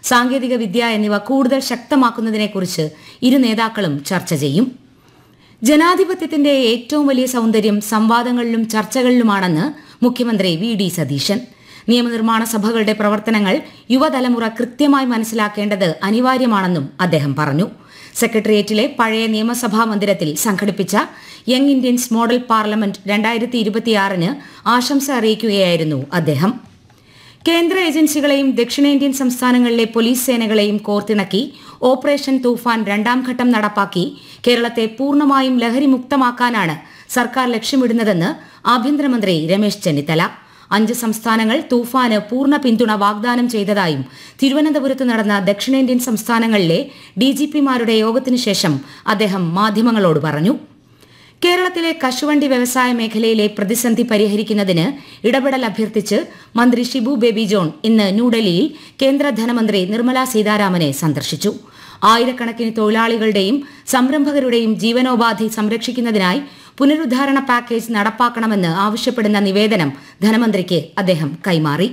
സാങ്കേതിക വിദ്യ എന്നിവ കൂടുതൽ ശക്തമാക്കുന്നതിനെക്കുറിച്ച് ഇരു നേതാക്കളും ചർച്ച ചെയ്യും ജനാധിപത്യത്തിന്റെ ഏറ്റവും വലിയ സൗന്ദര്യം സംവാദങ്ങളിലും ചർച്ചകളിലുമാണെന്ന് മുഖ്യമന്ത്രി വി ഡി സതീശൻ നിയമനിർമ്മാണ സഭകളുടെ പ്രവർത്തനങ്ങൾ യുവതലമുറ കൃത്യമായി മനസ്സിലാക്കേണ്ടത് അനിവാര്യമാണെന്നും അദ്ദേഹം പറഞ്ഞു സെക്രട്ടേറിയറ്റിലെ പഴയ നിയമസഭാ മന്ദിരത്തിൽ സംഘടിപ്പിച്ച യങ് ഇന്ത്യൻസ് മോഡൽ പാർലമെന്റ് രണ്ടായിരത്തി ഇരുപത്തിയാറിന് ആശംസ അറിയിക്കുകയായിരുന്നു അദ്ദേഹം കേന്ദ്ര ഏജൻസികളെയും ദക്ഷിണേന്ത്യൻ സംസ്ഥാനങ്ങളിലെ പോലീസ് സേനകളെയും കോർത്തിണക്കി ഓപ്പറേഷൻ തൂഫാൻ രണ്ടാം ഘട്ടം നടപ്പാക്കി കേരളത്തെ പൂർണ്ണമായും ലഹരി മുക്തമാക്കാനാണ് സർക്കാർ ലക്ഷ്യമിടുന്നതെന്ന് ആഭ്യന്തരമന്ത്രി രമേശ് ചെന്നിത്തല അഞ്ച് സംസ്ഥാനങ്ങൾ തൂഫാന് പൂർണ്ണ പിന്തുണ വാഗ്ദാനം ചെയ്തതായും തിരുവനന്തപുരത്ത് നടന്ന ദക്ഷിണേന്ത്യൻ സംസ്ഥാനങ്ങളിലെ ഡിജിപിമാരുടെ യോഗത്തിനു ശേഷം അദ്ദേഹം മാധ്യമങ്ങളോട് പറഞ്ഞു കേരളത്തിലെ കശുവണ്ടി വ്യവസായ മേഖലയിലെ പ്രതിസന്ധി പരിഹരിക്കുന്നതിന് ഇടപെടൽ അഭ്യർത്ഥിച്ച് മന്ത്രി ഷിബു ബേബി ജോൺ ഇന്ന് ന്യൂഡൽഹിയിൽ കേന്ദ്ര ധനമന്ത്രി നിർമ്മല സീതാരാമനെ സന്ദർശിച്ചു ആയിരക്കണക്കിന് തൊഴിലാളികളുടെയും സംരംഭകരുടെയും ജീവനോപാധി സംരക്ഷിക്കുന്നതിനായി പുനരുദ്ധാരണ പാക്കേജ് നടപ്പാക്കണമെന്ന് ആവശ്യപ്പെടുന്ന നിവേദനം ധനമന്ത്രിക്ക് അദ്ദേഹം കൈമാറി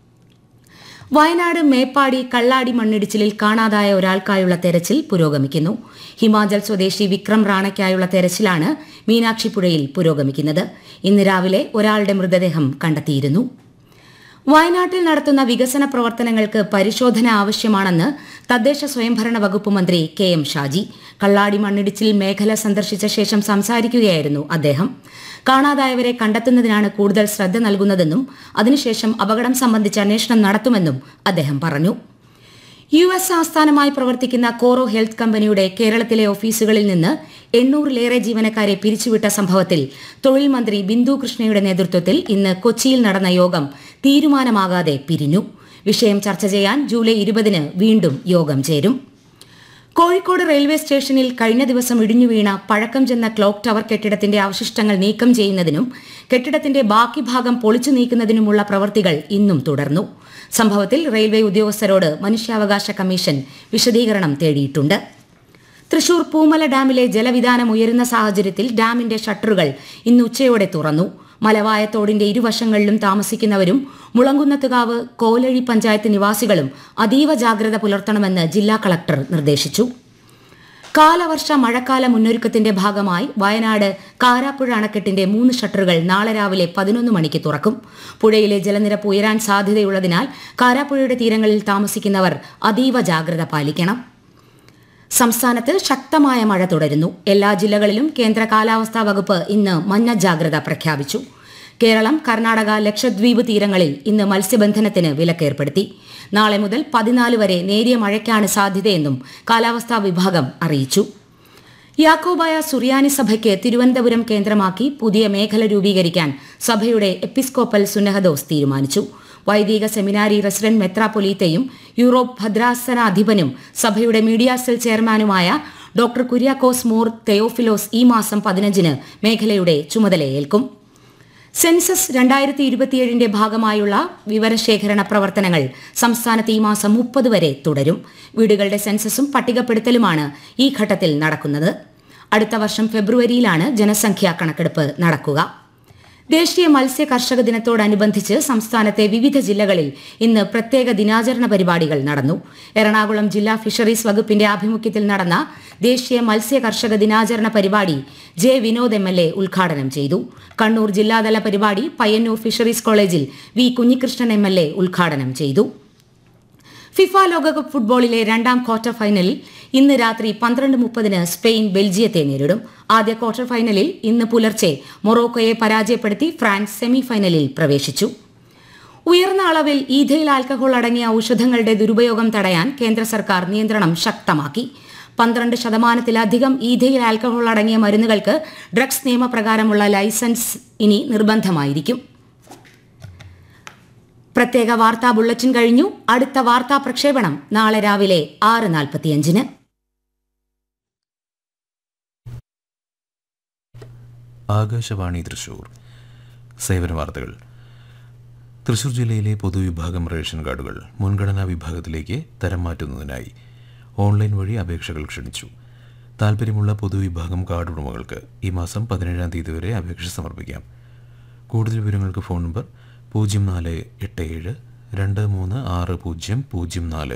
വയനാട് മേപ്പാടി കള്ളാടി മണ്ണിടിച്ചിലിൽ കാണാതായ ഒരാൾക്കായുള്ള തെരച്ചിൽ പുരോഗമിക്കുന്നു ഹിമാചൽ സ്വദേശി വിക്രം റാണയ്ക്കായുള്ള തെരച്ചിലാണ് മീനാക്ഷിപ്പുഴയിൽ പുരോഗമിക്കുന്നത് ഇന്ന് രാവിലെ ഒരാളുടെ മൃതദേഹം കണ്ടെത്തിയിരുന്നു വയനാട്ടിൽ നടത്തുന്ന വികസന പ്രവർത്തനങ്ങൾക്ക് പരിശോധന ആവശ്യമാണെന്ന് തദ്ദേശ സ്വയംഭരണ വകുപ്പ് മന്ത്രി കെ എം ഷാജി കള്ളാടി മണ്ണിടിച്ചിൽ മേഖല സന്ദർശിച്ച ശേഷം സംസാരിക്കുകയായിരുന്നു അദ്ദേഹം കാണാതായവരെ കണ്ടെത്തുന്നതിനാണ് കൂടുതൽ ശ്രദ്ധ നൽകുന്നതെന്നും അതിനുശേഷം അപകടം സംബന്ധിച്ച് അന്വേഷണം നടത്തുമെന്നും അദ്ദേഹം പറഞ്ഞു യു എസ് ആസ്ഥാനമായി പ്രവർത്തിക്കുന്ന കോറോ ഹെൽത്ത് കമ്പനിയുടെ കേരളത്തിലെ ഓഫീസുകളിൽ നിന്ന് എണ്ണൂറിലേറെ ജീവനക്കാരെ പിരിച്ചുവിട്ട സംഭവത്തിൽ തൊഴിൽ മന്ത്രി ബിന്ദു കൃഷ്ണയുടെ നേതൃത്വത്തിൽ ഇന്ന് കൊച്ചിയിൽ നടന്ന യോഗം തീരുമാനമാകാതെ പിരിഞ്ഞു വിഷയം ചർച്ച ചെയ്യാൻ ജൂലൈ ഇരുപതിന് വീണ്ടും യോഗം ചേരും കോഴിക്കോട് റെയിൽവേ സ്റ്റേഷനിൽ കഴിഞ്ഞ ദിവസം ഇടിഞ്ഞു വീണ പഴക്കം ചെന്ന ക്ലോക്ക് ടവർ കെട്ടിടത്തിന്റെ അവശിഷ്ടങ്ങൾ നീക്കം ചെയ്യുന്നതിനും കെട്ടിടത്തിന്റെ ബാക്കി ഭാഗം പൊളിച്ചു നീക്കുന്നതിനുമുള്ള പ്രവൃത്തികൾ ഇന്നും തുടർന്നു സംഭവത്തിൽ റെയിൽവേ ഉദ്യോഗസ്ഥരോട് മനുഷ്യാവകാശ കമ്മീഷൻ വിശദീകരണം തേടിയിട്ടുണ്ട് തൃശൂർ പൂമല ഡാമിലെ ജലവിധാനം ഉയരുന്ന സാഹചര്യത്തിൽ ഡാമിന്റെ ഷട്ടറുകൾ ഇന്ന് ഉച്ചയോടെ തുറന്നു മലവായത്തോടിന്റെ ഇരുവശങ്ങളിലും താമസിക്കുന്നവരും മുളങ്കുന്നത്തുകാവ് കോലഴി പഞ്ചായത്ത് നിവാസികളും അതീവ ജാഗ്രത പുലർത്തണമെന്ന് ജില്ലാ കളക്ടർ നിർദ്ദേശിച്ചു കാലവർഷ മഴക്കാല മുന്നൊരുക്കത്തിന്റെ ഭാഗമായി വയനാട് കാരാപ്പുഴ അണക്കെട്ടിന്റെ മൂന്ന് ഷട്ടറുകൾ നാളെ രാവിലെ പതിനൊന്ന് മണിക്ക് തുറക്കും പുഴയിലെ ജലനിരപ്പ് ഉയരാൻ സാധ്യതയുള്ളതിനാൽ കാരാപ്പുഴയുടെ തീരങ്ങളിൽ താമസിക്കുന്നവർ അതീവ ജാഗ്രത പാലിക്കണം സംസ്ഥാനത്ത് ശക്തമായ മഴ തുടരുന്നു എല്ലാ ജില്ലകളിലും കേന്ദ്ര കാലാവസ്ഥാ വകുപ്പ് ഇന്ന് മഞ്ഞ ജാഗ്രത പ്രഖ്യാപിച്ചു കേരളം കർണാടക ലക്ഷദ്വീപ് തീരങ്ങളിൽ ഇന്ന് മത്സ്യബന്ധനത്തിന് വിലക്കേർപ്പെടുത്തി നാളെ മുതൽ പതിനാല് വരെ നേരിയ മഴയ്ക്കാണ് സാധ്യതയെന്നും കാലാവസ്ഥാ വിഭാഗം അറിയിച്ചു യാക്കോബായ സുറിയാനി സഭയ്ക്ക് തിരുവനന്തപുരം കേന്ദ്രമാക്കി പുതിയ മേഖല രൂപീകരിക്കാൻ സഭയുടെ എപ്പിസ്കോപ്പൽ സുന്നഹദോസ് തീരുമാനിച്ചു വൈദിക സെമിനാരി റെസിഡന്റ് മെത്രാപൊലീത്തയും യൂറോപ്പ് ഭദ്രാസനാധിപനും സഭയുടെ മീഡിയ സെൽ ചെയർമാനുമായ ഡോക്ടർ കുര്യാക്കോസ് മോർ തെയോഫിലോസ് ഈ മാസം പതിനഞ്ചിന് മേഖലയുടെ ചുമതലയേൽക്കും സെൻസസ് രണ്ടായിരത്തി ഇരുപത്തിയേഴിന്റെ ഭാഗമായുള്ള വിവരശേഖരണ പ്രവർത്തനങ്ങൾ സംസ്ഥാനത്ത് ഈ മാസം മുപ്പത് വരെ തുടരും വീടുകളുടെ സെൻസസും പട്ടികപ്പെടുത്തലുമാണ് ഈ ഘട്ടത്തിൽ നടക്കുന്നത് അടുത്ത വർഷം ഫെബ്രുവരിയിലാണ് ജനസംഖ്യാ കണക്കെടുപ്പ് നടക്കുക ദേശീയ മത്സ്യ കർഷക ദിനത്തോടനുബന്ധിച്ച് സംസ്ഥാനത്തെ വിവിധ ജില്ലകളിൽ ഇന്ന് പ്രത്യേക ദിനാചരണ പരിപാടികൾ നടന്നു എറണാകുളം ജില്ലാ ഫിഷറീസ് വകുപ്പിന്റെ ആഭിമുഖ്യത്തിൽ നടന്ന ദേശീയ മത്സ്യ കർഷക ദിനാചരണ പരിപാടി J Vinod M L A ഉദ്ഘാടനം ചെയ്തു കണ്ണൂർ ജില്ലാതല പരിപാടി പയ്യന്നൂർ ഫിഷറീസ് കോളേജിൽ V Kunhikrishnan M L A ഉദ്ഘാടനം ചെയ്തു ഫിഫ ലോകകപ്പ് ഫുട്ബോളിലെ രണ്ടാം ക്വാർട്ടർ ഫൈനലിൽ ഇന്ന് രാത്രി പന്ത്രണ്ട് മുപ്പതിന് സ്പെയിൻ ബെൽജിയത്തെ നേരിടും ആദ്യ ക്വാർട്ടർ ഫൈനലിൽ ഇന്ന് പുലർച്ചെ മൊറോക്കോയെ പരാജയപ്പെടുത്തി ഫ്രാൻസ് സെമി ഫൈനലിൽ പ്രവേശിച്ചു ഉയർന്ന അളവിൽ ഈഥയിൽ ആൽക്കഹോൾ അടങ്ങിയ ഔഷധങ്ങളുടെ ദുരുപയോഗം തടയാൻ കേന്ദ്ര സർക്കാർ നിയന്ത്രണം ശക്തമാക്കി പന്ത്രണ്ട് ശതമാനത്തിലധികം ഈഥയിൽ ആൽക്കഹോൾ അടങ്ങിയ മരുന്നുകൾക്ക് ഡ്രഗ്സ് നിയമപ്രകാരമുള്ള ലൈസൻസ് ഇനി നിർബന്ധമായിരിക്കും പ്രത്യേക വാർത്താ ബുള്ളറ്റിൻ കഴിഞ്ഞു അടുത്ത വാർത്താ പ്രക്ഷേപണം നാളെ രാവിലെ ആറ് നാൽപ്പത്തിയഞ്ചിന് ആകാശവാണി തൃശൂർ സേവന വാർത്തകൾ തൃശൂർ ജില്ലയിലെ പൊതുവിഭാഗം റേഷൻ കാർഡുകൾ മുൻഗണനാ വിഭാഗത്തിലേക്ക് തരം മാറ്റുന്നതിനായി ഓൺലൈൻ വഴി അപേക്ഷകൾ ക്ഷണിച്ചു താൽപ്പര്യമുള്ള പൊതുവിഭാഗം കാർഡ് ഉടമകൾക്ക് ഈ മാസം പതിനേഴാം തീയതി വരെ അപേക്ഷ സമർപ്പിക്കാം കൂടുതൽ വിവരങ്ങൾക്ക് ഫോൺ നമ്പർ പൂജ്യം നാല് എട്ട് ഏഴ് രണ്ട് മൂന്ന് ആറ് പൂജ്യം പൂജ്യം നാല്